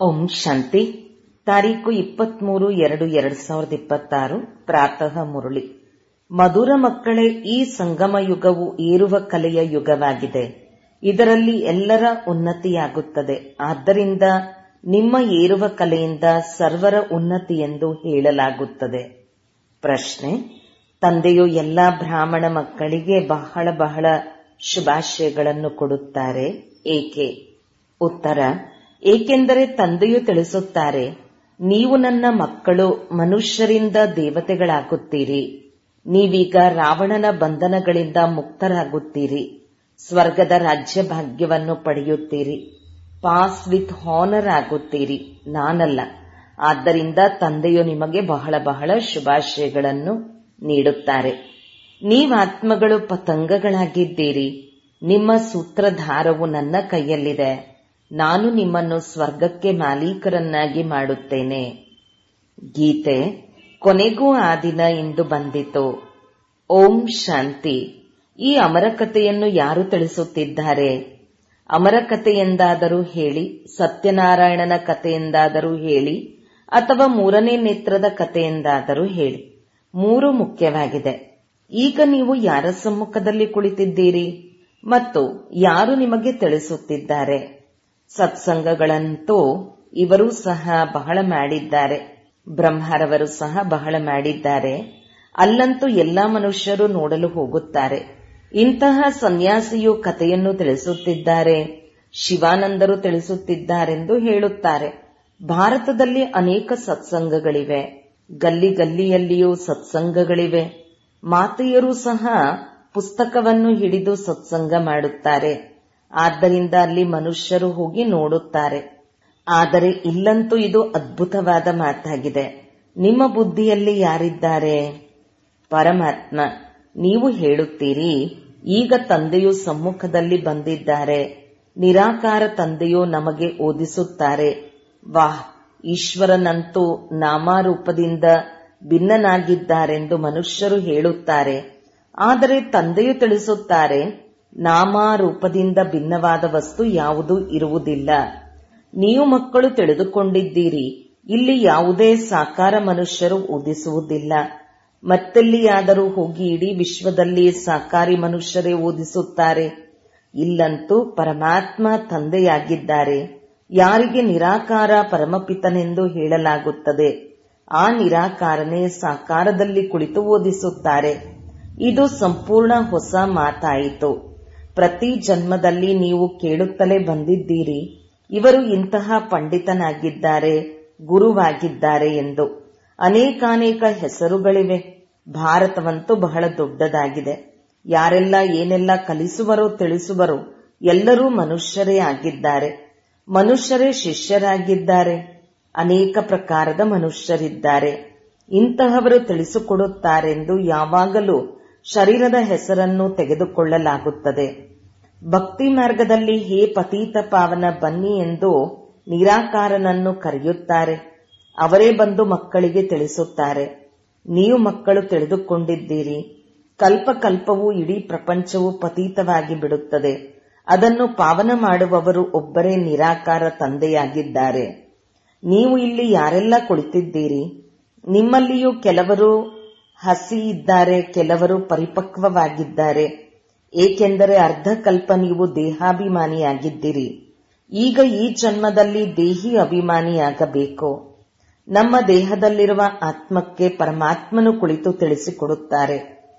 ಓಂ ಶಾಂತಿ ತಾರೀಕು ಇಪ್ಪತ್ಮೂರು ಎರಡು ಎರಡ್ ಸಾವಿರದ ಇಪ್ಪತ್ತಾರು ಪ್ರಾತಃ ಮುರಳಿ ಮಧುರ ಮಕ್ಕಳೇ ಈ ಸಂಗಮ ಯುಗವು ಏರುವ ಕಲೆಯ ಯುಗವಾಗಿದೆ ಇದರಲ್ಲಿ ಎಲ್ಲರ ಉನ್ನತಿಯಾಗುತ್ತದೆ ಆದ್ದರಿಂದ ನಿಮ್ಮ ಏರುವ ಕಲೆಯಿಂದ ಸರ್ವರ ಉನ್ನತಿ ಎಂದು ಹೇಳಲಾಗುತ್ತದೆ ಪ್ರಶ್ನೆ ತಂದೆಯು ಎಲ್ಲಾ ಬ್ರಾಹ್ಮಣ ಮಕ್ಕಳಿಗೆ ಬಹಳ ಬಹಳ ಶುಭಾಶಯಗಳನ್ನು ಕೊಡುತ್ತಾರೆ ಏಕೆ ಉತ್ತರ ಏಕೆಂದರೆ ತಂದೆಯು ತಿಳಿಸುತ್ತಾರೆ ನೀವು ನನ್ನ ಮಕ್ಕಳು ಮನುಷ್ಯರಿಂದ ದೇವತೆಗಳಾಗುತ್ತೀರಿ ನೀವೀಗ ರಾವಣನ ಬಂಧನಗಳಿಂದ ಮುಕ್ತರಾಗುತ್ತೀರಿ ಸ್ವರ್ಗದ ರಾಜ್ಯ ಭಾಗ್ಯವನ್ನು ಪಡೆಯುತ್ತೀರಿ ಪಾಸ್ ವಿತ್ ಹಾನರ್ ಆಗುತ್ತೀರಿ ನಾನಲ್ಲ ಆದ್ದರಿಂದ ತಂದೆಯು ನಿಮಗೆ ಬಹಳ ಬಹಳ ಶುಭಾಶಯಗಳನ್ನು ನೀಡುತ್ತಾರೆ ನೀವಾತ್ಮಗಳು ಪತಂಗಗಳಾಗಿದ್ದೀರಿ ನಿಮ್ಮ ಸೂತ್ರಧಾರವು ನನ್ನ ಕೈಯಲ್ಲಿದೆ ನಾನು ನಿಮ್ಮನ್ನು ಸ್ವರ್ಗಕ್ಕೆ ಮಾಲೀಕರನ್ನಾಗಿ ಮಾಡುತ್ತೇನೆ ಗೀತೆ ಕೊನೆಗೂ ಆ ದಿನ ಇಂದು ಬಂದಿತು ಓಂ ಶಾಂತಿ ಈ ಅಮರ ಕಥೆಯನ್ನು ಯಾರು ತಿಳಿಸುತ್ತಿದ್ದಾರೆ ಅಮರ ಕಥೆಯೆಂದಾದರೂ ಹೇಳಿ ಸತ್ಯನಾರಾಯಣನ ಕಥೆಯೆಂದಾದರೂ ಹೇಳಿ ಅಥವಾ ಮೂರನೇ ನೇತ್ರದ ಕಥೆಯೆಂದಾದರೂ ಹೇಳಿ ಮೂರು ಮುಖ್ಯವಾಗಿದೆ ಈಗ ನೀವು ಯಾರ ಸಮ್ಮುಖದಲ್ಲಿ ಕುಳಿತಿದ್ದೀರಿ ಮತ್ತು ಯಾರು ನಿಮಗೆ ತಿಳಿಸುತ್ತಿದ್ದಾರೆ ಸತ್ಸಂಗಗಳಂತೂ ಇವರೂ ಸಹ ಬಹಳ ಮಾಡಿದ್ದಾರೆ ಬ್ರಹ್ಮರವರು ಸಹ ಬಹಳ ಮಾಡಿದ್ದಾರೆ ಅಲ್ಲಂತೂ ಎಲ್ಲಾ ಮನುಷ್ಯರು ನೋಡಲು ಹೋಗುತ್ತಾರೆ ಇಂತಹ ಸನ್ಯಾಸಿಯು ಕಥೆಯನ್ನು ತಿಳಿಸುತ್ತಿದ್ದಾರೆ ಶಿವಾನಂದರು ತಿಳಿಸುತ್ತಿದ್ದಾರೆಂದು ಹೇಳುತ್ತಾರೆ ಭಾರತದಲ್ಲಿ ಅನೇಕ ಸತ್ಸಂಗಗಳಿವೆ ಗಲ್ಲಿ ಗಲ್ಲಿಯಲ್ಲಿಯೂ ಸತ್ಸಂಗಗಳಿವೆ ಮಾತೆಯರು ಸಹ ಪುಸ್ತಕವನ್ನು ಹಿಡಿದು ಸತ್ಸಂಗ ಮಾಡುತ್ತಾರೆ ಆದ್ದರಿಂದ ಅಲ್ಲಿ ಮನುಷ್ಯರು ಹೋಗಿ ನೋಡುತ್ತಾರೆ ಆದರೆ ಇಲ್ಲಂತೂ ಇದು ಅದ್ಭುತವಾದ ಮಾತಾಗಿದೆ ನಿಮ್ಮ ಬುದ್ಧಿಯಲ್ಲಿ ಯಾರಿದ್ದಾರೆ ಪರಮಾತ್ಮ ನೀವು ಹೇಳುತ್ತೀರಿ ಈಗ ತಂದೆಯು ಸಮ್ಮುಖದಲ್ಲಿ ಬಂದಿದ್ದಾರೆ ನಿರಾಕಾರ ತಂದೆಯು ನಮಗೆ ಓದಿಸುತ್ತಾರೆ ವಾಹ್ ಈಶ್ವರನಂತೂ ನಾಮಾರೂಪದಿಂದ ಭಿನ್ನನಾಗಿದ್ದಾರೆಂದು ಮನುಷ್ಯರು ಹೇಳುತ್ತಾರೆ ಆದರೆ ತಂದೆಯು ತಿಳಿಸುತ್ತಾರೆ ನಾಮಾರೂಪದಿಂದ ಭಿನ್ನವಾದ ವಸ್ತು ಯಾವುದೂ ಇರುವುದಿಲ್ಲ ನೀವು ಮಕ್ಕಳು ತಿಳಿದುಕೊಂಡಿದ್ದೀರಿ ಇಲ್ಲಿ ಯಾವುದೇ ಸಾಕಾರ ಮನುಷ್ಯರು ಓದಿಸುವುದಿಲ್ಲ ಮತ್ತೆಲ್ಲಿಯಾದರೂ ಹೋಗಿ ಇಡೀ ವಿಶ್ವದಲ್ಲಿ ಸಾಕಾರಿ ಮನುಷ್ಯರೇ ಓದಿಸುತ್ತಾರೆ ಇಲ್ಲಂತೂ ಪರಮಾತ್ಮ ತಂದೆಯಾಗಿದ್ದಾರೆ ಯಾರಿಗೆ ನಿರಾಕಾರ ಪರಮಪಿತನೆಂದು ಹೇಳಲಾಗುತ್ತದೆ ಆ ನಿರಾಕಾರನೇ ಸಾಕಾರದಲ್ಲಿ ಕುಳಿತು ಓದಿಸುತ್ತಾರೆ ಇದು ಸಂಪೂರ್ಣ ಹೊಸ ಮಾತಾಯಿತು ಪ್ರತಿ ಜನ್ಮದಲ್ಲಿ ನೀವು ಕೇಳುತ್ತಲೇ ಬಂದಿದ್ದೀರಿ ಇವರು ಇಂತಹ ಪಂಡಿತನಾಗಿದ್ದಾರೆ ಗುರುವಾಗಿದ್ದಾರೆ ಎಂದು ಅನೇಕಾನೇಕ ಹೆಸರುಗಳಿವೆ ಭಾರತವಂತೂ ಬಹಳ ದೊಡ್ಡದಾಗಿದೆ ಯಾರೆಲ್ಲ ಏನೆಲ್ಲ ಕಲಿಸುವರೋ ತಿಳಿಸುವರೋ ಎಲ್ಲರೂ ಮನುಷ್ಯರೇ ಆಗಿದ್ದಾರೆ ಮನುಷ್ಯರೇ ಶಿಷ್ಯರಾಗಿದ್ದಾರೆ ಅನೇಕ ಪ್ರಕಾರದ ಮನುಷ್ಯರಿದ್ದಾರೆ ಇಂತಹವರು ತಿಳಿಸಿಕೊಡುತ್ತಾರೆಂದು ಯಾವಾಗಲೂ ಶರೀರದ ಹೆಸರನ್ನು ತೆಗೆದುಕೊಳ್ಳಲಾಗುತ್ತದೆ ಭಕ್ತಿ ಮಾರ್ಗದಲ್ಲಿ ಹೇ ಪತೀತ ಪಾವನ ಬನ್ನಿ ಎಂದು ನಿರಾಕಾರನನ್ನು ಕರೆಯುತ್ತಾರೆ ಅವರೇ ಬಂದು ಮಕ್ಕಳಿಗೆ ತಿಳಿಸುತ್ತಾರೆ ನೀವು ಮಕ್ಕಳು ತಿಳಿದುಕೊಂಡಿದ್ದೀರಿ ಕಲ್ಪ ಕಲ್ಪವೂ ಇಡೀ ಪ್ರಪಂಚವು ಪತೀತವಾಗಿ ಬಿಡುತ್ತದೆ ಅದನ್ನು ಪಾವನ ಮಾಡುವವರು ಒಬ್ಬರೇ ನಿರಾಕಾರ ತಂದೆಯಾಗಿದ್ದಾರೆ ನೀವು ಇಲ್ಲಿ ಯಾರೆಲ್ಲ ಕುಳಿತಿದ್ದೀರಿ ನಿಮ್ಮಲ್ಲಿಯೂ ಕೆಲವರು ಹಸಿ ಇದ್ದಾರೆ ಕೆಲವರು ಪರಿಪಕ್ವವಾಗಿದ್ದಾರೆ ಏಕೆಂದರೆ ಅರ್ಧಕಲ್ಪ ನೀವು ದೇಹಾಭಿಮಾನಿಯಾಗಿದ್ದೀರಿ ಈಗ ಈ ಜನ್ಮದಲ್ಲಿ ದೇಹಿ ಅಭಿಮಾನಿಯಾಗಬೇಕು ನಮ್ಮ ದೇಹದಲ್ಲಿರುವ ಆತ್ಮಕ್ಕೆ ಪರಮಾತ್ಮನು ಕುಳಿತು ತಿಳಿಸಿಕೊಡುತ್ತಾರೆ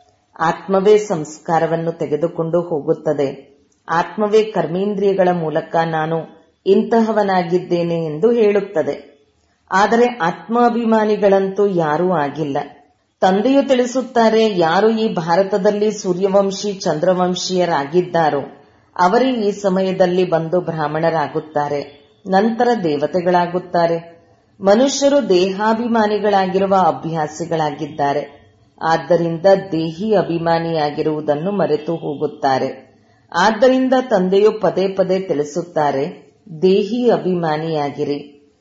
ಆತ್ಮವೇ ಸಂಸ್ಕಾರವನ್ನು ತೆಗೆದುಕೊಂಡು ಹೋಗುತ್ತದೆ ಆತ್ಮವೇ ಕರ್ಮೇಂದ್ರಿಯಗಳ ಮೂಲಕ ನಾನು ಇಂತಹವನಾಗಿದ್ದೇನೆ ಎಂದು ಹೇಳುತ್ತದೆ ಆದರೆ ಆತ್ಮಾಭಿಮಾನಿಗಳಂತೂ ಯಾರೂ ಆಗಿಲ್ಲ ತಂದೆಯು ತಿಳಿಸುತ್ತಾರೆ ಯಾರು ಈ ಭಾರತದಲ್ಲಿ ಸೂರ್ಯವಂಶಿ ಚಂದ್ರವಂಶೀಯರಾಗಿದ್ದಾರೋ ಅವರೇ ಈ ಸಮಯದಲ್ಲಿ ಬಂದು ಬ್ರಾಹ್ಮಣರಾಗುತ್ತಾರೆ ನಂತರ ದೇವತೆಗಳಾಗುತ್ತಾರೆ ಮನುಷ್ಯರು ದೇಹಾಭಿಮಾನಿಗಳಾಗಿರುವ ಅಭ್ಯಾಸಿಗಳಾಗಿದ್ದಾರೆ ಆದ್ದರಿಂದ ದೇಹಿ ಅಭಿಮಾನಿಯಾಗಿರುವುದನ್ನು ಮರೆತು ಹೋಗುತ್ತಾರೆ ಆದ್ದರಿಂದ ತಂದೆಯು ಪದೇ ಪದೇ ತಿಳಿಸುತ್ತಾರೆ ದೇಹಿ ಅಭಿಮಾನಿಯಾಗಿರಿ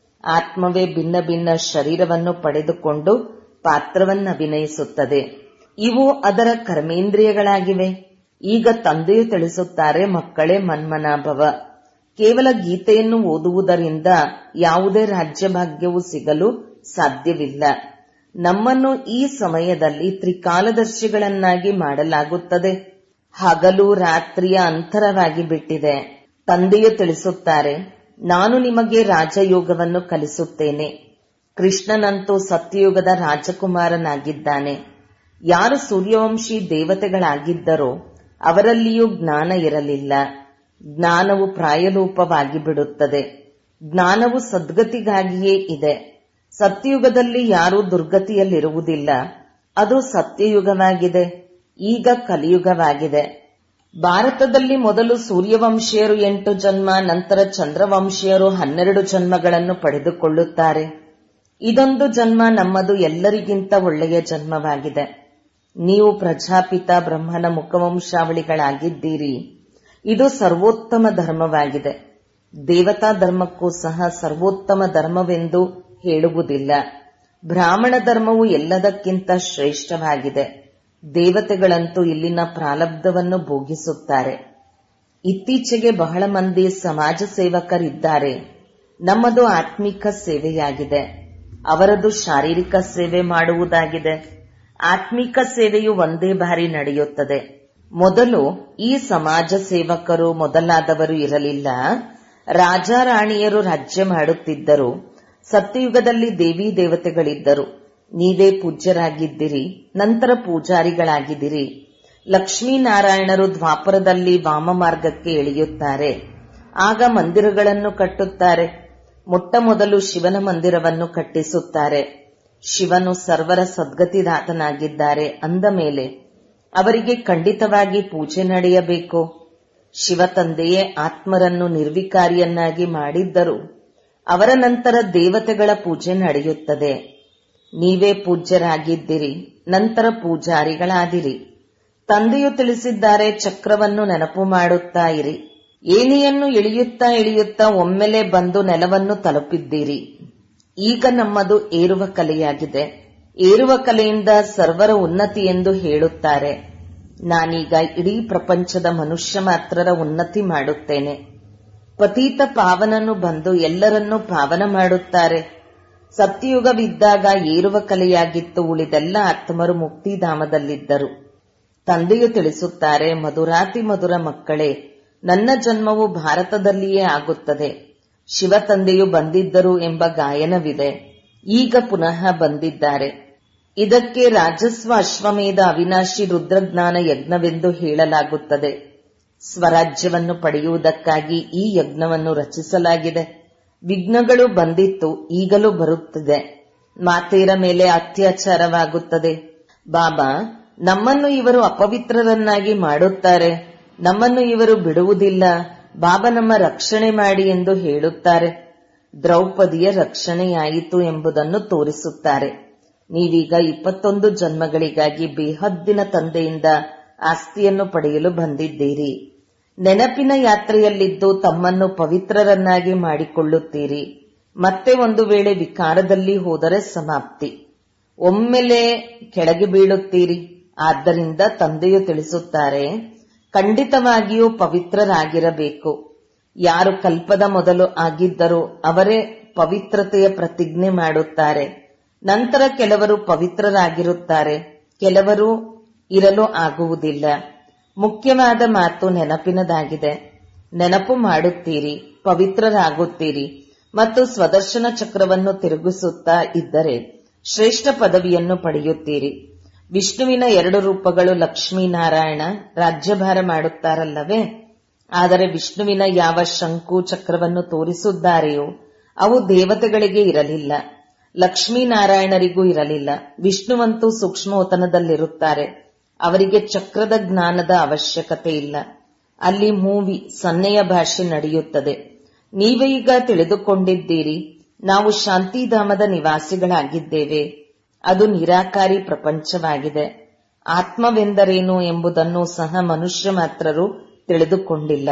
ಆತ್ಮವೇ ಭಿನ್ನ ಭಿನ್ನ ಶರೀರವನ್ನು ಪಡೆದುಕೊಂಡು ಪಾತ್ರವನ್ನು ಅಭಿನಯಿಸುತ್ತದೆ ಇವು ಅದರ ಕರ್ಮೇಂದ್ರಿಯಗಳಾಗಿವೆ ಈಗ ತಂದೆಯು ತಿಳಿಸುತ್ತಾರೆ ಮಕ್ಕಳೇ ಮನ್ಮನಾಭವ ಕೇವಲ ಗೀತೆಯನ್ನು ಓದುವುದರಿಂದ ಯಾವುದೇ ರಾಜ್ಯಭಾಗ್ಯವು ಸಿಗಲು ಸಾಧ್ಯವಿಲ್ಲ ನಮ್ಮನ್ನು ಈ ಸಮಯದಲ್ಲಿ ತ್ರಿಕಾಲದರ್ಶಿಗಳನ್ನಾಗಿ ಮಾಡಲಾಗುತ್ತದೆ ಹಗಲು ರಾತ್ರಿಯ ಅಂತರವಾಗಿ ಬಿಟ್ಟಿದೆ ತಂದೆಯು ತಿಳಿಸುತ್ತಾರೆ ನಾನು ನಿಮಗೆ ರಾಜಯೋಗವನ್ನು ಕಲಿಸುತ್ತೇನೆ ಕೃಷ್ಣನಂತೂ ಸತ್ಯಯುಗದ ರಾಜಕುಮಾರನಾಗಿದ್ದಾನೆ ಯಾರು ಸೂರ್ಯವಂಶಿ ದೇವತೆಗಳಾಗಿದ್ದರೋ ಅವರಲ್ಲಿಯೂ ಜ್ಞಾನ ಇರಲಿಲ್ಲ ಜ್ಞಾನವು ಪ್ರಾಯಲೋಪವಾಗಿ ಬಿಡುತ್ತದೆ ಜ್ಞಾನವು ಸದ್ಗತಿಗಾಗಿಯೇ ಇದೆ ಸತ್ಯಯುಗದಲ್ಲಿ ಯಾರೂ ದುರ್ಗತಿಯಲ್ಲಿರುವುದಿಲ್ಲ ಅದು ಸತ್ಯಯುಗವಾಗಿದೆ ಈಗ ಕಲಿಯುಗವಾಗಿದೆ ಭಾರತದಲ್ಲಿ ಮೊದಲು ಸೂರ್ಯವಂಶೀಯರು ಎಂಟು ಜನ್ಮ ನಂತರ ಚಂದ್ರವಂಶೀಯರು ಹನ್ನೆರಡು ಜನ್ಮಗಳನ್ನು ಪಡೆದುಕೊಳ್ಳುತ್ತಾರೆ ಇದೊಂದು ಜನ್ಮ ನಮ್ಮದು ಎಲ್ಲರಿಗಿಂತ ಒಳ್ಳೆಯ ಜನ್ಮವಾಗಿದೆ ನೀವು ಪ್ರಜಾಪಿತ ಬ್ರಹ್ಮನ ಮುಖವಂಶಾವಳಿಗಳಾಗಿದ್ದೀರಿ ಇದು ಸರ್ವೋತ್ತಮ ಧರ್ಮವಾಗಿದೆ ದೇವತಾ ಧರ್ಮಕ್ಕೂ ಸಹ ಸರ್ವೋತ್ತಮ ಧರ್ಮವೆಂದು ಹೇಳುವುದಿಲ್ಲ ಬ್ರಾಹ್ಮಣ ಧರ್ಮವು ಎಲ್ಲದಕ್ಕಿಂತ ಶ್ರೇಷ್ಠವಾಗಿದೆ ದೇವತೆಗಳಂತೂ ಇಲ್ಲಿನ ಪ್ರಾರಬ್ಧವನ್ನು ಭೋಗಿಸುತ್ತಾರೆ ಇತ್ತೀಚೆಗೆ ಬಹಳ ಮಂದಿ ಸಮಾಜ ಸೇವಕರಿದ್ದಾರೆ ನಮ್ಮದು ಆತ್ಮಿಕ ಸೇವೆಯಾಗಿದೆ ಅವರದು ಶಾರೀರಿಕ ಸೇವೆ ಮಾಡುವುದಾಗಿದೆ ಆತ್ಮಿಕ ಸೇವೆಯು ಒಂದೇ ಬಾರಿ ನಡೆಯುತ್ತದೆ ಮೊದಲು ಈ ಸಮಾಜ ಸೇವಕರು ಮೊದಲಾದವರು ಇರಲಿಲ್ಲ ರಾಜಾರಾಣಿಯರು ರಾಜ್ಯ ಮಾಡುತ್ತಿದ್ದರು ಸತ್ಯಯುಗದಲ್ಲಿ ದೇವಿ ದೇವತೆಗಳಿದ್ದರು ನೀವೇ ಪೂಜ್ಯರಾಗಿದ್ದಿರಿ ನಂತರ ಪೂಜಾರಿಗಳಾಗಿದ್ದಿರಿ ಲಕ್ಷ್ಮೀನಾರಾಯಣರು ದ್ವಾಪರದಲ್ಲಿ ವಾಮ ಮಾರ್ಗಕ್ಕೆ ಇಳಿಯುತ್ತಾರೆ ಆಗ ಮಂದಿರಗಳನ್ನು ಕಟ್ಟುತ್ತಾರೆ ಮೊಟ್ಟ ಮೊದಲು ಶಿವನ ಮಂದಿರವನ್ನು ಕಟ್ಟಿಸುತ್ತಾರೆ ಶಿವನು ಸರ್ವರ ಸದ್ಗತಿದಾತನಾಗಿದ್ದಾರೆ ಅಂದ ಮೇಲೆ ಅವರಿಗೆ ಖಂಡಿತವಾಗಿ ಪೂಜೆ ನಡೆಯಬೇಕು ಶಿವ ತಂದೆಯೇ ಆತ್ಮರನ್ನು ನಿರ್ವಿಕಾರಿಯನ್ನಾಗಿ ಮಾಡಿದ್ದರು ಅವರ ನಂತರ ದೇವತೆಗಳ ಪೂಜೆ ನಡೆಯುತ್ತದೆ ನೀವೇ ಪೂಜ್ಯರಾಗಿದ್ದಿರಿ ನಂತರ ಪೂಜಾರಿಗಳಾದಿರಿ ತಂದೆಯು ತಿಳಿಸಿದ್ದಾರೆ ಚಕ್ರವನ್ನು ನೆನಪು ಮಾಡುತ್ತಾ ಇರಿ ಏಣಿಯನ್ನು ಇಳಿಯುತ್ತಾ ಇಳಿಯುತ್ತಾ ಒಮ್ಮೆಲೆ ಬಂದು ನೆಲವನ್ನು ತಲುಪಿದ್ದೀರಿ ಈಗ ನಮ್ಮದು ಏರುವ ಕಲೆಯಾಗಿದೆ ಏರುವ ಕಲೆಯಿಂದ ಸರ್ವರ ಉನ್ನತಿ ಎಂದು ಹೇಳುತ್ತಾರೆ ನಾನೀಗ ಇಡೀ ಪ್ರಪಂಚದ ಮನುಷ್ಯ ಮಾತ್ರರ ಉನ್ನತಿ ಮಾಡುತ್ತೇನೆ ಪತೀತ ಪಾವನನು ಬಂದು ಎಲ್ಲರನ್ನೂ ಪಾವನ ಮಾಡುತ್ತಾರೆ ಸತ್ಯಯುಗವಿದ್ದಾಗ ಏರುವ ಕಲೆಯಾಗಿತ್ತು ಉಳಿದೆಲ್ಲ ಆತ್ಮರು ಮುಕ್ತಿಧಾಮದಲ್ಲಿದ್ದರು ತಂದೆಯು ತಿಳಿಸುತ್ತಾರೆ ಮಧುರಾತಿ ಮಧುರ ಮಕ್ಕಳೇ ನನ್ನ ಜನ್ಮವು ಭಾರತದಲ್ಲಿಯೇ ಆಗುತ್ತದೆ ಶಿವ ತಂದೆಯು ಬಂದಿದ್ದರು ಎಂಬ ಗಾಯನವಿದೆ ಈಗ ಪುನಃ ಬಂದಿದ್ದಾರೆ ಇದಕ್ಕೆ ರಾಜಸ್ವ ಅಶ್ವಮೇಧ ಅವಿನಾಶಿ ರುದ್ರಜ್ಞಾನ ಯಜ್ಞವೆಂದು ಹೇಳಲಾಗುತ್ತದೆ ಸ್ವರಾಜ್ಯವನ್ನು ಪಡೆಯುವುದಕ್ಕಾಗಿ ಈ ಯಜ್ಞವನ್ನು ರಚಿಸಲಾಗಿದೆ ವಿಘ್ನಗಳು ಬಂದಿತ್ತು ಈಗಲೂ ಬರುತ್ತಿದೆ ಮಾತೆಯರ ಮೇಲೆ ಅತ್ಯಾಚಾರವಾಗುತ್ತದೆ ಬಾಬಾ ನಮ್ಮನ್ನು ಇವರು ಅಪವಿತ್ರರನ್ನಾಗಿ ಮಾಡುತ್ತಾರೆ ನಮ್ಮನ್ನು ಇವರು ಬಿಡುವುದಿಲ್ಲ ಬಾಬಾ ನಮ್ಮ ರಕ್ಷಣೆ ಮಾಡಿ ಎಂದು ಹೇಳುತ್ತಾರೆ ದ್ರೌಪದಿಯ ರಕ್ಷಣೆಯಾಯಿತು ಎಂಬುದನ್ನು ತೋರಿಸುತ್ತಾರೆ ನೀವೀಗ ಇಪ್ಪತ್ತೊಂದು ಜನ್ಮಗಳಿಗಾಗಿ ಬೇಹದ್ದಿನ ತಂದೆಯಿಂದ ಆಸ್ತಿಯನ್ನು ಪಡೆಯಲು ಬಂದಿದ್ದೀರಿ ನೆನಪಿನ ಯಾತ್ರೆಯಲ್ಲಿದ್ದು ತಮ್ಮನ್ನು ಪವಿತ್ರರನ್ನಾಗಿ ಮಾಡಿಕೊಳ್ಳುತ್ತೀರಿ ಮತ್ತೆ ಒಂದು ವೇಳೆ ವಿಕಾರದಲ್ಲಿ ಹೋದರೆ ಸಮಾಪ್ತಿ ಒಮ್ಮೆಲೆ ಕೆಳಗೆ ಬೀಳುತ್ತೀರಿ ಆದ್ದರಿಂದ ತಂದೆಯು ತಿಳಿಸುತ್ತಾರೆ ಖಂಡಿತವಾಗಿಯೂ ಪವಿತ್ರರಾಗಿರಬೇಕು ಯಾರು ಕಲ್ಪದ ಮೊದಲು ಆಗಿದ್ದರೋ ಅವರೇ ಪವಿತ್ರತೆಯ ಪ್ರತಿಜ್ಞೆ ಮಾಡುತ್ತಾರೆ ನಂತರ ಕೆಲವರು ಪವಿತ್ರರಾಗಿರುತ್ತಾರೆ ಕೆಲವರು ಇರಲು ಆಗುವುದಿಲ್ಲ ಮುಖ್ಯವಾದ ಮಾತು ನೆನಪಿನದಾಗಿದೆ ನೆನಪು ಮಾಡುತ್ತೀರಿ ಪವಿತ್ರರಾಗುತ್ತೀರಿ ಮತ್ತು ಸ್ವದರ್ಶನ ಚಕ್ರವನ್ನು ತಿರುಗಿಸುತ್ತಾ ಇದ್ದರೆ ಶ್ರೇಷ್ಠ ಪದವಿಯನ್ನು ಪಡೆಯುತ್ತೀರಿ ವಿಷ್ಣುವಿನ ಎರಡು ರೂಪಗಳು ಲಕ್ಷ್ಮೀನಾರಾಯಣ ರಾಜ್ಯಭಾರ ಮಾಡುತ್ತಾರಲ್ಲವೇ ಆದರೆ ವಿಷ್ಣುವಿನ ಯಾವ ಶಂಕು ಚಕ್ರವನ್ನು ತೋರಿಸುತ್ತಾರೆಯೋ ಅವು ದೇವತೆಗಳಿಗೆ ಇರಲಿಲ್ಲ ಲಕ್ಷ್ಮೀನಾರಾಯಣರಿಗೂ ಇರಲಿಲ್ಲ ವಿಷ್ಣುವಂತೂ ಸೂಕ್ಷ್ಮವತನದಲ್ಲಿರುತ್ತಾರೆ ಅವರಿಗೆ ಚಕ್ರದ ಜ್ಞಾನದ ಅವಶ್ಯಕತೆ ಇಲ್ಲ ಅಲ್ಲಿ ಮೂವಿ ಸನ್ನೆಯ ಭಾಷೆ ನಡೆಯುತ್ತದೆ ನೀವೀಗ ತಿಳಿದುಕೊಂಡಿದ್ದೀರಿ ನಾವು ಶಾಂತಿಧಾಮದ ನಿವಾಸಿಗಳಾಗಿದ್ದೇವೆ ಅದು ನಿರಾಕಾರಿ ಪ್ರಪಂಚವಾಗಿದೆ ಆತ್ಮವೆಂದರೇನು ಎಂಬುದನ್ನು ಸಹ ಮನುಷ್ಯ ಮಾತ್ರರು ತಿಳಿದುಕೊಂಡಿಲ್ಲ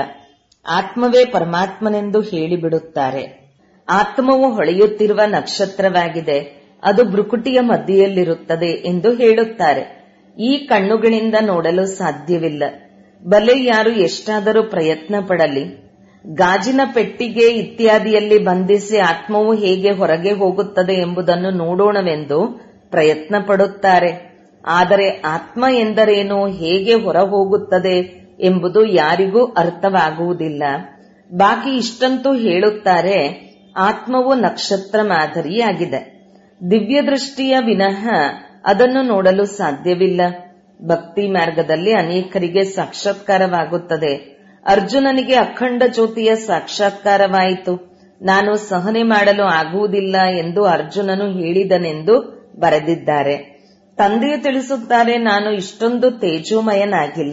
ಆತ್ಮವೇ ಪರಮಾತ್ಮನೆಂದು ಹೇಳಿಬಿಡುತ್ತಾರೆ ಆತ್ಮವು ಹೊಳೆಯುತ್ತಿರುವ ನಕ್ಷತ್ರವಾಗಿದೆ ಅದು ಭ್ರುಕುಟಿಯ ಮಧ್ಯೆಯಲ್ಲಿರುತ್ತದೆ ಎಂದು ಹೇಳುತ್ತಾರೆ ಈ ಕಣ್ಣುಗಳಿಂದ ನೋಡಲು ಸಾಧ್ಯವಿಲ್ಲ ಬಲೆ ಯಾರು ಎಷ್ಟಾದರೂ ಪ್ರಯತ್ನ ಪಡಲಿ ಗಾಜಿನ ಪೆಟ್ಟಿಗೆ ಇತ್ಯಾದಿಯಲ್ಲಿ ಬಂಧಿಸಿ ಆತ್ಮವು ಹೇಗೆ ಹೊರಗೆ ಹೋಗುತ್ತದೆ ಎಂಬುದನ್ನು ನೋಡೋಣವೆಂದು ಪ್ರಯತ್ನ ಪಡುತ್ತಾರೆ ಆದರೆ ಆತ್ಮ ಎಂದರೇನು ಹೇಗೆ ಹೊರ ಹೋಗುತ್ತದೆ ಎಂಬುದು ಯಾರಿಗೂ ಅರ್ಥವಾಗುವುದಿಲ್ಲ ಬಾಕಿ ಇಷ್ಟಂತೂ ಹೇಳುತ್ತಾರೆ ಆತ್ಮವು ನಕ್ಷತ್ರ ಮಾದರಿಯಾಗಿದೆ ದಿವ್ಯ ದೃಷ್ಟಿಯ ವಿನಃ ಅದನ್ನು ನೋಡಲು ಸಾಧ್ಯವಿಲ್ಲ ಭಕ್ತಿ ಮಾರ್ಗದಲ್ಲಿ ಅನೇಕರಿಗೆ ಸಾಕ್ಷಾತ್ಕಾರವಾಗುತ್ತದೆ ಅರ್ಜುನನಿಗೆ ಅಖಂಡ ಜ್ಯೋತಿಯ ಸಾಕ್ಷಾತ್ಕಾರವಾಯಿತು ನಾನು ಸಹನೆ ಮಾಡಲು ಆಗುವುದಿಲ್ಲ ಎಂದು ಅರ್ಜುನನು ಹೇಳಿದನೆಂದು ಬರೆದಿದ್ದಾರೆ ತಂದೆಯು ತಿಳಿಸುತ್ತಾರೆ ನಾನು ಇಷ್ಟೊಂದು ತೇಜೋಮಯನಾಗಿಲ್ಲ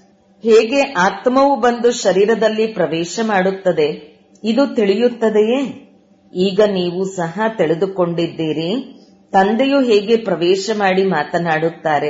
ಹೇಗೆ ಆತ್ಮವು ಬಂದು ಶರೀರದಲ್ಲಿ ಪ್ರವೇಶ ಮಾಡುತ್ತದೆ ಇದು ತಿಳಿಯುತ್ತದೆಯೇ ಈಗ ನೀವು ಸಹ ತಿಳಿದುಕೊಂಡಿದ್ದೀರಿ ತಂದೆಯು ಹೇಗೆ ಪ್ರವೇಶ ಮಾಡಿ ಮಾತನಾಡುತ್ತಾರೆ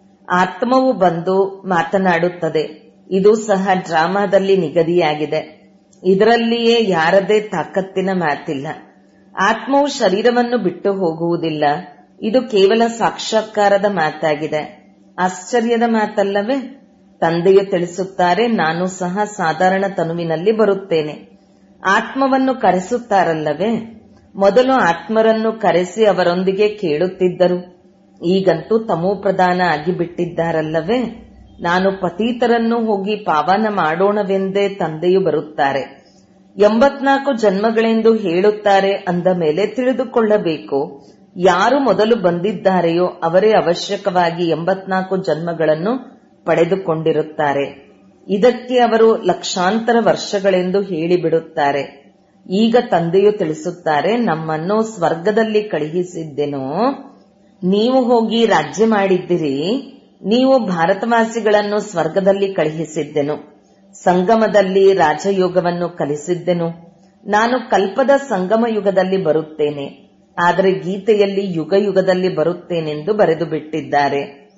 ಆತ್ಮವು ಬಂದು ಮಾತನಾಡುತ್ತದೆ ಇದು ಸಹ ಡ್ರಾಮಾದಲ್ಲಿ ನಿಗದಿಯಾಗಿದೆ ಇದರಲ್ಲಿಯೇ ಯಾರದೇ ತಾಕತ್ತಿನ ಮಾತಿಲ್ಲ ಆತ್ಮವು ಶರೀರವನ್ನು ಬಿಟ್ಟು ಹೋಗುವುದಿಲ್ಲ ಇದು ಕೇವಲ ಸಾಕ್ಷಾತ್ಕಾರದ ಮಾತಾಗಿದೆ ಆಶ್ಚರ್ಯದ ಮಾತಲ್ಲವೇ ತಂದೆಯು ತಿಳಿಸುತ್ತಾರೆ ನಾನು ಸಹ ಸಾಧಾರಣ ತನುವಿನಲ್ಲಿ ಬರುತ್ತೇನೆ ಆತ್ಮವನ್ನು ಕರೆಸುತ್ತಾರಲ್ಲವೇ ಮೊದಲು ಆತ್ಮರನ್ನು ಕರೆಸಿ ಅವರೊಂದಿಗೆ ಕೇಳುತ್ತಿದ್ದರು ಈಗಂತೂ ತಮೋ ಪ್ರಧಾನ ಆಗಿಬಿಟ್ಟಿದ್ದಾರಲ್ಲವೇ ನಾನು ಪತೀತರನ್ನು ಹೋಗಿ ಪಾವನ ಮಾಡೋಣವೆಂದೇ ತಂದೆಯು ಬರುತ್ತಾರೆ ಎಂಬತ್ನಾಲ್ಕು ಜನ್ಮಗಳೆಂದು ಹೇಳುತ್ತಾರೆ ಅಂದ ಮೇಲೆ ತಿಳಿದುಕೊಳ್ಳಬೇಕು ಯಾರು ಮೊದಲು ಬಂದಿದ್ದಾರೆಯೋ ಅವರೇ ಅವಶ್ಯಕವಾಗಿ ಎಂಬತ್ನಾಲ್ಕು ಜನ್ಮಗಳನ್ನು ಪಡೆದುಕೊಂಡಿರುತ್ತಾರೆ ಇದಕ್ಕೆ ಅವರು ಲಕ್ಷಾಂತರ ವರ್ಷಗಳೆಂದು ಹೇಳಿಬಿಡುತ್ತಾರೆ ಈಗ ತಂದೆಯು ತಿಳಿಸುತ್ತಾರೆ ನಮ್ಮನ್ನು ಸ್ವರ್ಗದಲ್ಲಿ ಕಳುಹಿಸಿದ್ದೆನೋ ನೀವು ಹೋಗಿ ರಾಜ್ಯ ಮಾಡಿದ್ದಿರಿ ನೀವು ಭಾರತವಾಸಿಗಳನ್ನು ಸ್ವರ್ಗದಲ್ಲಿ ಕಳುಹಿಸಿದ್ದೆನು ಸಂಗಮದಲ್ಲಿ ರಾಜಯೋಗವನ್ನು ಕಲಿಸಿದ್ದೆನು ನಾನು ಕಲ್ಪದ ಸಂಗಮ ಯುಗದಲ್ಲಿ ಬರುತ್ತೇನೆ ಆದರೆ ಗೀತೆಯಲ್ಲಿ ಯುಗ ಯುಗದಲ್ಲಿ ಬರುತ್ತೇನೆಂದು ಬರೆದು ಬಿಟ್ಟಿದ್ದಾರೆ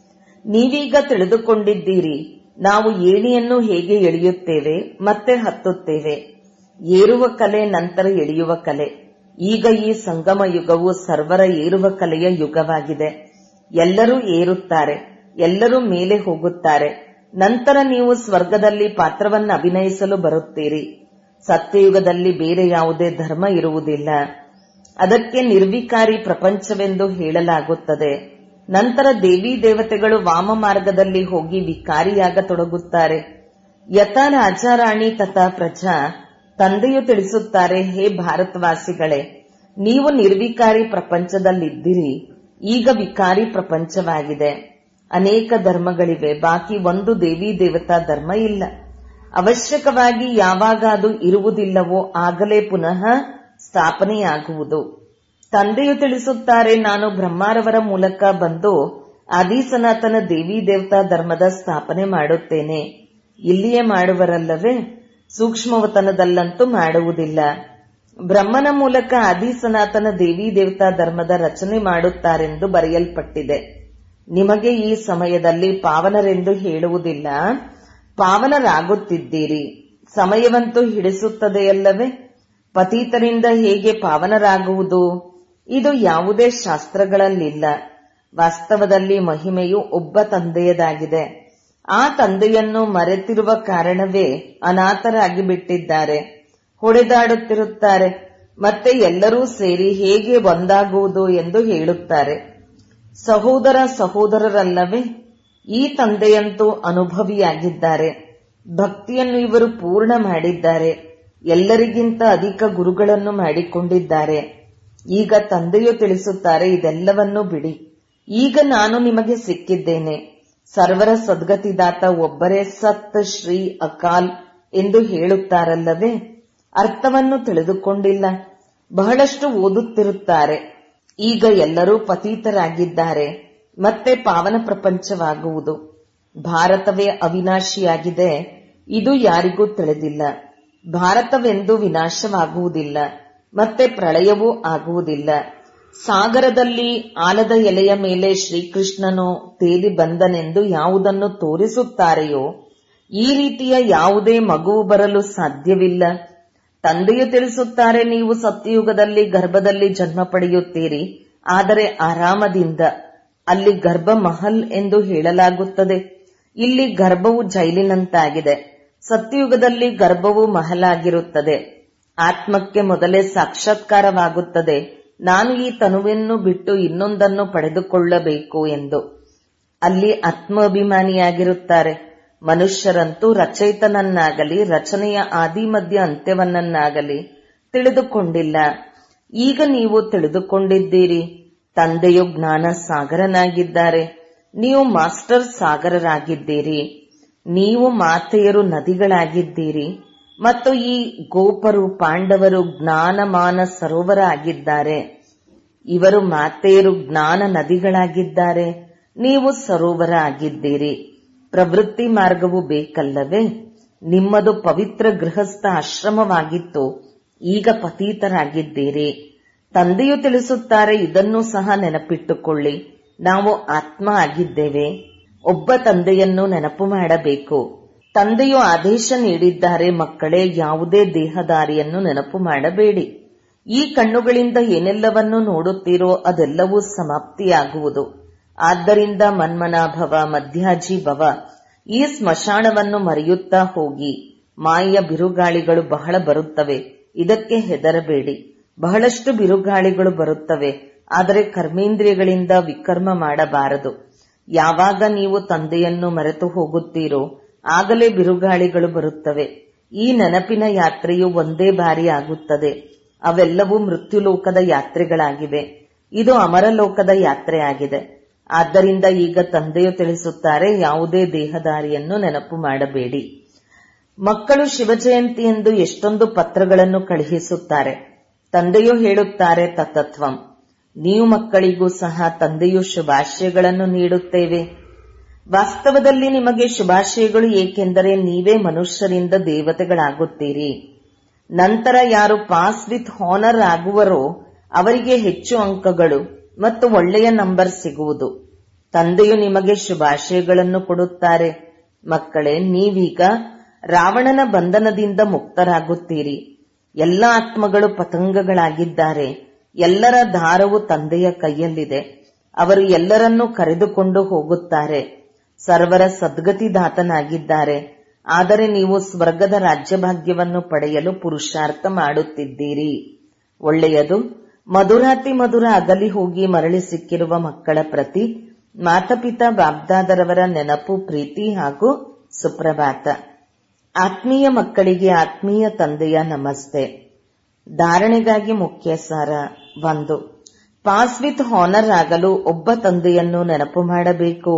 ನೀವೀಗ ತಿಳಿದುಕೊಂಡಿದ್ದೀರಿ ನಾವು ಏಣಿಯನ್ನು ಹೇಗೆ ಎಳೆಯುತ್ತೇವೆ ಮತ್ತೆ ಹತ್ತುತ್ತೇವೆ ಏರುವ ಕಲೆ ನಂತರ ಎಳೆಯುವ ಕಲೆ ಈಗ ಈ ಸಂಗಮ ಯುಗವು ಸರ್ವರ ಏರುವ ಕಲೆಯ ಯುಗವಾಗಿದೆ ಎಲ್ಲರೂ ಏರುತ್ತಾರೆ ಎಲ್ಲರೂ ಮೇಲೆ ಹೋಗುತ್ತಾರೆ ನಂತರ ನೀವು ಸ್ವರ್ಗದಲ್ಲಿ ಪಾತ್ರವನ್ನು ಅಭಿನಯಿಸಲು ಬರುತ್ತೀರಿ ಸತ್ಯಯುಗದಲ್ಲಿ ಬೇರೆ ಯಾವುದೇ ಧರ್ಮ ಇರುವುದಿಲ್ಲ ಅದಕ್ಕೆ ನಿರ್ವಿಕಾರಿ ಪ್ರಪಂಚವೆಂದು ಹೇಳಲಾಗುತ್ತದೆ ನಂತರ ದೇವಿ ದೇವತೆಗಳು ವಾಮ ಮಾರ್ಗದಲ್ಲಿ ಹೋಗಿ ವಿಕಾರಿಯಾಗತೊಡಗುತ್ತಾರೆ ಯಥಾ ರಾಜಾರಾಣಿ ತಥಾ ಪ್ರಜಾ ತಂದೆಯು ತಿಳಿಸುತ್ತಾರೆ ಹೇ ಭಾರತವಾಸಿಗಳೇ ನೀವು ನಿರ್ವಿಕಾರಿ ಪ್ರಪಂಚದಲ್ಲಿದ್ದಿರಿ ಈಗ ವಿಕಾರಿ ಪ್ರಪಂಚವಾಗಿದೆ ಅನೇಕ ಧರ್ಮಗಳಿವೆ ಬಾಕಿ ಒಂದು ದೇವಿ ದೇವತಾ ಧರ್ಮ ಇಲ್ಲ ಅವಶ್ಯಕವಾಗಿ ಯಾವಾಗ ಅದು ಇರುವುದಿಲ್ಲವೋ ಆಗಲೇ ಪುನಃ ಸ್ಥಾಪನೆಯಾಗುವುದು ತಂದೆಯು ತಿಳಿಸುತ್ತಾರೆ ನಾನು ಬ್ರಹ್ಮಾರವರ ಮೂಲಕ ಬಂದು ಆದಿ ಸನಾತನ ದೇವಿ ದೇವತಾ ಧರ್ಮದ ಸ್ಥಾಪನೆ ಮಾಡುತ್ತೇನೆ ಇಲ್ಲಿಯೇ ಮಾಡುವರಲ್ಲವೇ ಸೂಕ್ಷ್ಮವತನದಲ್ಲಂತೂ ಮಾಡುವುದಿಲ್ಲ ಬ್ರಹ್ಮನ ಮೂಲಕ ಆದಿ ಸನಾತನ ದೇವಿ ದೇವತಾ ಧರ್ಮದ ರಚನೆ ಮಾಡುತ್ತಾರೆಂದು ಬರೆಯಲ್ಪಟ್ಟಿದೆ ನಿಮಗೆ ಈ ಸಮಯದಲ್ಲಿ ಪಾವನರೆಂದು ಹೇಳುವುದಿಲ್ಲ ಪಾವನರಾಗುತ್ತಿದ್ದೀರಿ ಸಮಯವಂತೂ ಹಿಡಿಸುತ್ತದೆಯಲ್ಲವೇ ಪತೀತರಿಂದ ಹೇಗೆ ಪಾವನರಾಗುವುದು ಇದು ಯಾವುದೇ ಶಾಸ್ತ್ರಗಳಲ್ಲಿಲ್ಲ ವಾಸ್ತವದಲ್ಲಿ ಮಹಿಮೆಯು ಒಬ್ಬ ತಂದೆಯದಾಗಿದೆ ಆ ತಂದೆಯನ್ನು ಮರೆತಿರುವ ಕಾರಣವೇ ಅನಾಥರಾಗಿ ಬಿಟ್ಟಿದ್ದಾರೆ ಹೊಡೆದಾಡುತ್ತಿರುತ್ತಾರೆ ಮತ್ತೆ ಎಲ್ಲರೂ ಸೇರಿ ಹೇಗೆ ಒಂದಾಗುವುದು ಎಂದು ಹೇಳುತ್ತಾರೆ ಸಹೋದರ ಸಹೋದರರಲ್ಲವೇ ಈ ತಂದೆಯಂತೂ ಅನುಭವಿಯಾಗಿದ್ದಾರೆ ಭಕ್ತಿಯನ್ನು ಇವರು ಪೂರ್ಣ ಮಾಡಿದ್ದಾರೆ ಎಲ್ಲರಿಗಿಂತ ಅಧಿಕ ಗುರುಗಳನ್ನು ಮಾಡಿಕೊಂಡಿದ್ದಾರೆ ಈಗ ತಂದೆಯು ತಿಳಿಸುತ್ತಾರೆ ಇದೆಲ್ಲವನ್ನೂ ಬಿಡಿ ಈಗ ನಾನು ನಿಮಗೆ ಸಿಕ್ಕಿದ್ದೇನೆ ಸರ್ವರ ಸದ್ಗತಿದಾತ ಒಬ್ಬರೇ ಸತ್ ಶ್ರೀ ಅಕಾಲ್ ಎಂದು ಹೇಳುತ್ತಾರಲ್ಲವೇ ಅರ್ಥವನ್ನು ತಿಳಿದುಕೊಂಡಿಲ್ಲ ಬಹಳಷ್ಟು ಓದುತ್ತಿರುತ್ತಾರೆ ಈಗ ಎಲ್ಲರೂ ಪತೀತರಾಗಿದ್ದಾರೆ ಮತ್ತೆ ಪಾವನ ಪ್ರಪಂಚವಾಗುವುದು ಭಾರತವೇ ಅವಿನಾಶಿಯಾಗಿದೆ ಇದು ಯಾರಿಗೂ ತಿಳಿದಿಲ್ಲ ಭಾರತವೆಂದು ವಿನಾಶವಾಗುವುದಿಲ್ಲ ಮತ್ತೆ ಪ್ರಳಯವೂ ಆಗುವುದಿಲ್ಲ ಸಾಗರದಲ್ಲಿ ಆಲದ ಎಲೆಯ ಮೇಲೆ ಶ್ರೀಕೃಷ್ಣನು ತೇಲಿ ಬಂದನೆಂದು ಯಾವುದನ್ನು ತೋರಿಸುತ್ತಾರೆಯೋ ಈ ರೀತಿಯ ಯಾವುದೇ ಮಗುವು ಬರಲು ಸಾಧ್ಯವಿಲ್ಲ ತಂದೆಯು ತಿಳಿಸುತ್ತಾರೆ ನೀವು ಸತ್ಯಯುಗದಲ್ಲಿ ಗರ್ಭದಲ್ಲಿ ಜನ್ಮ ಪಡೆಯುತ್ತೀರಿ ಆದರೆ ಆರಾಮದಿಂದ ಅಲ್ಲಿ ಗರ್ಭ ಮಹಲ್ ಎಂದು ಹೇಳಲಾಗುತ್ತದೆ ಇಲ್ಲಿ ಗರ್ಭವು ಜೈಲಿನಂತಾಗಿದೆ ಸತ್ಯಯುಗದಲ್ಲಿ ಗರ್ಭವು ಮಹಲಾಗಿರುತ್ತದೆ ಆತ್ಮಕ್ಕೆ ಮೊದಲೇ ಸಾಕ್ಷಾತ್ಕಾರವಾಗುತ್ತದೆ ನಾನು ಈ ತನುವನ್ನು ಬಿಟ್ಟು ಇನ್ನೊಂದನ್ನು ಪಡೆದುಕೊಳ್ಳಬೇಕು ಎಂದು ಅಲ್ಲಿ ಆತ್ಮಾಭಿಮಾನಿಯಾಗಿರುತ್ತಾರೆ ಮನುಷ್ಯರಂತೂ ರಚಯಿತನನ್ನಾಗಲಿ ರಚನೆಯ ಆದಿಮಧ್ಯ ಅಂತ್ಯವನ್ನನ್ನಾಗಲಿ ತಿಳಿದುಕೊಂಡಿಲ್ಲ ಈಗ ನೀವು ತಿಳಿದುಕೊಂಡಿದ್ದೀರಿ ತಂದೆಯು ಜ್ಞಾನ ಸಾಗರನಾಗಿದ್ದಾರೆ ನೀವು ಮಾಸ್ಟರ್ ಸಾಗರರಾಗಿದ್ದೀರಿ ನೀವು ಮಾತೆಯರು ನದಿಗಳಾಗಿದ್ದೀರಿ ಮತ್ತು ಈ ಗೋಪರು ಪಾಂಡವರು ಜ್ಞಾನಮಾನ ಸರೋವರ ಆಗಿದ್ದಾರೆ ಇವರು ಮಾತೆಯರು ಜ್ಞಾನ ನದಿಗಳಾಗಿದ್ದಾರೆ ನೀವು ಸರೋವರ ಆಗಿದ್ದೀರಿ ಪ್ರವೃತ್ತಿ ಮಾರ್ಗವು ಬೇಕಲ್ಲವೇ ನಿಮ್ಮದು ಪವಿತ್ರ ಗೃಹಸ್ಥ ಆಶ್ರಮವಾಗಿತ್ತು ಈಗ ಪತೀತರಾಗಿದ್ದೀರಿ ತಂದೆಯು ತಿಳಿಸುತ್ತಾರೆ ಇದನ್ನು ಸಹ ನೆನಪಿಟ್ಟುಕೊಳ್ಳಿ ನಾವು ಆತ್ಮ ಆಗಿದ್ದೇವೆ ಒಬ್ಬ ತಂದೆಯನ್ನು ನೆನಪು ಮಾಡಬೇಕು ತಂದೆಯು ಆದೇಶ ನೀಡಿದ್ದಾರೆ ಮಕ್ಕಳೇ ಯಾವುದೇ ದೇಹದಾರಿಯನ್ನು ನೆನಪು ಮಾಡಬೇಡಿ ಈ ಕಣ್ಣುಗಳಿಂದ ಏನೆಲ್ಲವನ್ನು ನೋಡುತ್ತೀರೋ ಅದೆಲ್ಲವೂ ಸಮಾಪ್ತಿಯಾಗುವುದು ಆದ್ದರಿಂದ ಮನ್ಮನಾಭವ ಮಧ್ಯಾಜಿ ಭವ ಈ ಸ್ಮಶಾನವನ್ನು ಮರೆಯುತ್ತಾ ಹೋಗಿ ಮಾಯೆಯ ಬಿರುಗಾಳಿಗಳು ಬಹಳ ಬರುತ್ತವೆ ಇದಕ್ಕೆ ಹೆದರಬೇಡಿ ಬಹಳಷ್ಟು ಬಿರುಗಾಳಿಗಳು ಬರುತ್ತವೆ ಆದರೆ ಕರ್ಮೇಂದ್ರಿಯಗಳಿಂದ ವಿಕರ್ಮ ಮಾಡಬಾರದು ಯಾವಾಗ ನೀವು ತಂದೆಯನ್ನು ಮರೆತು ಹೋಗುತ್ತೀರೋ ಆಗಲೇ ಬಿರುಗಾಳಿಗಳು ಬರುತ್ತವೆ ಈ ನೆನಪಿನ ಯಾತ್ರೆಯು ಒಂದೇ ಬಾರಿ ಆಗುತ್ತದೆ ಅವೆಲ್ಲವೂ ಮೃತ್ಯುಲೋಕದ ಯಾತ್ರೆಗಳಾಗಿವೆ ಇದು ಅಮರಲೋಕದ ಯಾತ್ರೆಯಾಗಿದೆ ಆದ್ದರಿಂದ ಈಗ ತಂದೆಯು ತಿಳಿಸುತ್ತಾರೆ ಯಾವುದೇ ದೇಹದಾರಿಯನ್ನು ನೆನಪು ಮಾಡಬೇಡಿ ಮಕ್ಕಳು ಶಿವಜಯಂತಿ ಎಂದು ಎಷ್ಟೊಂದು ಪತ್ರಗಳನ್ನು ಕಳುಹಿಸುತ್ತಾರೆ ತಂದೆಯು ಹೇಳುತ್ತಾರೆ ತತತ್ವಂ ನೀವು ಮಕ್ಕಳಿಗೂ ಸಹ ತಂದೆಯು ಶುಭಾಶಯಗಳನ್ನು ನೀಡುತ್ತೇವೆ ವಾಸ್ತವದಲ್ಲಿ ನಿಮಗೆ ಶುಭಾಶಯಗಳು ಏಕೆಂದರೆ ನೀವೇ ಮನುಷ್ಯರಿಂದ ದೇವತೆಗಳಾಗುತ್ತೀರಿ ನಂತರ ಯಾರು ಪಾಸ್ ವಿತ್ ಹಾನರ್ ಆಗುವರೋ ಅವರಿಗೆ ಹೆಚ್ಚು ಅಂಕಗಳು ಮತ್ತು ಒಳ್ಳೆಯ ನಂಬರ್ ಸಿಗುವುದು ತಂದೆಯು ನಿಮಗೆ ಶುಭಾಶಯಗಳನ್ನು ಕೊಡುತ್ತಾರೆ ಮಕ್ಕಳೇ ನೀವೀಗ ರಾವಣನ ಬಂಧನದಿಂದ ಮುಕ್ತರಾಗುತ್ತೀರಿ ಎಲ್ಲ ಆತ್ಮಗಳು ಪತಂಗಗಳಾಗಿದ್ದಾರೆ ಎಲ್ಲರ ದಾರವು ತಂದೆಯ ಕೈಯಲ್ಲಿದೆ ಅವರು ಎಲ್ಲರನ್ನೂ ಕರೆದುಕೊಂಡು ಹೋಗುತ್ತಾರೆ ಸರ್ವರ ಸದ್ಗತಿದಾತನಾಗಿದ್ದಾರೆ ಆದರೆ ನೀವು ಸ್ವರ್ಗದ ರಾಜ್ಯಭಾಗ್ಯವನ್ನು ಪಡೆಯಲು ಪುರುಷಾರ್ಥ ಮಾಡುತ್ತಿದ್ದೀರಿ ಒಳ್ಳೆಯದು ಮಧುರಾತಿ ಮಧುರ ಅಗಲಿ ಹೋಗಿ ಮರಳಿ ಸಿಕ್ಕಿರುವ ಮಕ್ಕಳ ಪ್ರತಿ ಮಾತಪಿತಾ ಬಾಬ್ದಾದರವರ ನೆನಪು ಪ್ರೀತಿ ಹಾಗೂ ಸುಪ್ರಭಾತ ಆತ್ಮೀಯ ಮಕ್ಕಳಿಗೆ ಆತ್ಮೀಯ ತಂದೆಯ ನಮಸ್ತೆ ಧಾರಣೆಗಾಗಿ ಮುಖ್ಯ ಸಾರ ಒಂದು ಪಾಸ್ ವಿತ್ ಹಾನರ್ ಆಗಲು ಒಬ್ಬ ತಂದೆಯನ್ನು ನೆನಪು ಮಾಡಬೇಕು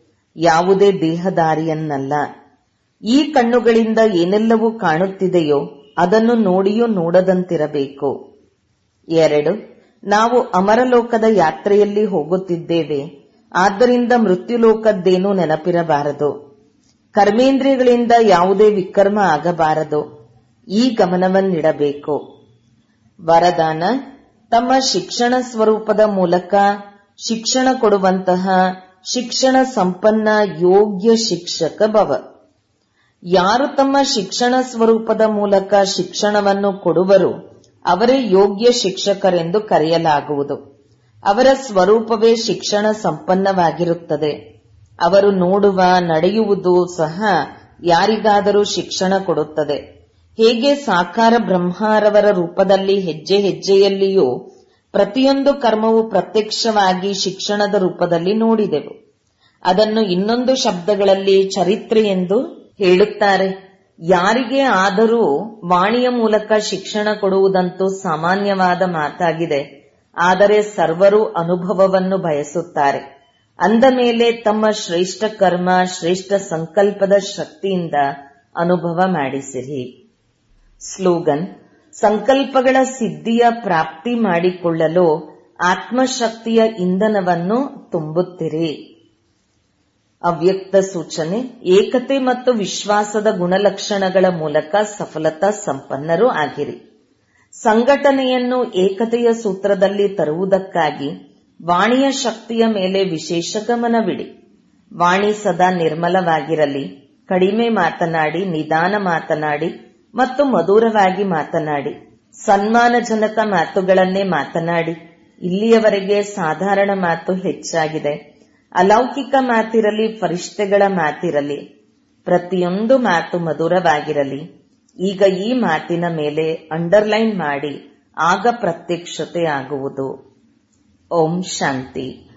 ಯಾವುದೇ ದೇಹದಾರಿಯನ್ನಲ್ಲ ಈ ಕಣ್ಣುಗಳಿಂದ ಏನೆಲ್ಲವೂ ಕಾಣುತ್ತಿದೆಯೋ ಅದನ್ನು ನೋಡಿಯೂ ನೋಡದಂತಿರಬೇಕು ಎರಡು ನಾವು ಅಮರಲೋಕದ ಯಾತ್ರೆಯಲ್ಲಿ ಹೋಗುತ್ತಿದ್ದೇವೆ ಆದ್ದರಿಂದ ಮೃತ್ಯುಲೋಕದ್ದೇನೂ ನೆನಪಿರಬಾರದು ಕರ್ಮೇಂದ್ರಿಯಗಳಿಂದ ಯಾವುದೇ ವಿಕರ್ಮ ಆಗಬಾರದು ಈ ಗಮನವನ್ನಿಡಬೇಕು ವರದಾನ ತಮ್ಮ ಶಿಕ್ಷಣ ಸ್ವರೂಪದ ಮೂಲಕ ಶಿಕ್ಷಣ ಕೊಡುವಂತಹ ಶಿಕ್ಷಣ ಸಂಪನ್ನ ಯೋಗ್ಯ ಶಿಕ್ಷಕ ಭವ ಯಾರು ತಮ್ಮ ಶಿಕ್ಷಣ ಸ್ವರೂಪದ ಮೂಲಕ ಶಿಕ್ಷಣವನ್ನು ಕೊಡುವರು ಅವರೇ ಯೋಗ್ಯ ಶಿಕ್ಷಕರೆಂದು ಕರೆಯಲಾಗುವುದು ಅವರ ಸ್ವರೂಪವೇ ಶಿಕ್ಷಣ ಸಂಪನ್ನವಾಗಿರುತ್ತದೆ ಅವರು ನೋಡುವ ನಡೆಯುವುದು ಸಹ ಯಾರಿಗಾದರೂ ಶಿಕ್ಷಣ ಕೊಡುತ್ತದೆ ಹೇಗೆ ಸಾಕಾರ ಬ್ರಹ್ಮಾರವರ ರೂಪದಲ್ಲಿ ಹೆಜ್ಜೆ ಹೆಜ್ಜೆಯಲ್ಲಿಯೂ ಪ್ರತಿಯೊಂದು ಕರ್ಮವು ಪ್ರತ್ಯಕ್ಷವಾಗಿ ಶಿಕ್ಷಣದ ರೂಪದಲ್ಲಿ ನೋಡಿದೆವು ಅದನ್ನು ಇನ್ನೊಂದು ಶಬ್ದಗಳಲ್ಲಿ ಚರಿತ್ರೆ ಎಂದು ಹೇಳುತ್ತಾರೆ ಯಾರಿಗೆ ಆದರೂ ವಾಣಿಯ ಮೂಲಕ ಶಿಕ್ಷಣ ಕೊಡುವುದಂತೂ ಸಾಮಾನ್ಯವಾದ ಮಾತಾಗಿದೆ ಆದರೆ ಸರ್ವರು ಅನುಭವವನ್ನು ಬಯಸುತ್ತಾರೆ ಅಂದ ಮೇಲೆ ತಮ್ಮ ಶ್ರೇಷ್ಠ ಕರ್ಮ ಶ್ರೇಷ್ಠ ಸಂಕಲ್ಪದ ಶಕ್ತಿಯಿಂದ ಅನುಭವ ಮಾಡಿಸಿರಿ ಸ್ಲೋಗನ್ ಸಂಕಲ್ಪಗಳ ಸಿದ್ಧಿಯ ಪ್ರಾಪ್ತಿ ಮಾಡಿಕೊಳ್ಳಲು ಆತ್ಮಶಕ್ತಿಯ ಇಂಧನವನ್ನು ತುಂಬುತ್ತಿರಿ ಅವ್ಯಕ್ತ ಸೂಚನೆ ಏಕತೆ ಮತ್ತು ವಿಶ್ವಾಸದ ಗುಣಲಕ್ಷಣಗಳ ಮೂಲಕ ಸಫಲತಾ ಸಂಪನ್ನರೂ ಆಗಿರಿ ಸಂಘಟನೆಯನ್ನು ಏಕತೆಯ ಸೂತ್ರದಲ್ಲಿ ತರುವುದಕ್ಕಾಗಿ ವಾಣಿಯ ಶಕ್ತಿಯ ಮೇಲೆ ವಿಶೇಷ ಗಮನವಿಡಿ ವಾಣಿ ಸದಾ ನಿರ್ಮಲವಾಗಿರಲಿ ಕಡಿಮೆ ಮಾತನಾಡಿ ನಿಧಾನ ಮಾತನಾಡಿ ಮತ್ತು ಮಧುರವಾಗಿ ಮಾತನಾಡಿ ಸನ್ಮಾನಜನಕ ಮಾತುಗಳನ್ನೇ ಮಾತನಾಡಿ ಇಲ್ಲಿಯವರೆಗೆ ಸಾಧಾರಣ ಮಾತು ಹೆಚ್ಚಾಗಿದೆ ಅಲೌಕಿಕ ಮಾತಿರಲಿ ಫರಿಷ್ಠೆಗಳ ಮಾತಿರಲಿ ಪ್ರತಿಯೊಂದು ಮಾತು ಮಧುರವಾಗಿರಲಿ ಈಗ ಈ ಮಾತಿನ ಮೇಲೆ ಅಂಡರ್ಲೈನ್ ಮಾಡಿ ಆಗ ಪ್ರತ್ಯಕ್ಷತೆ ಆಗುವುದು ಓಂ ಶಾಂತಿ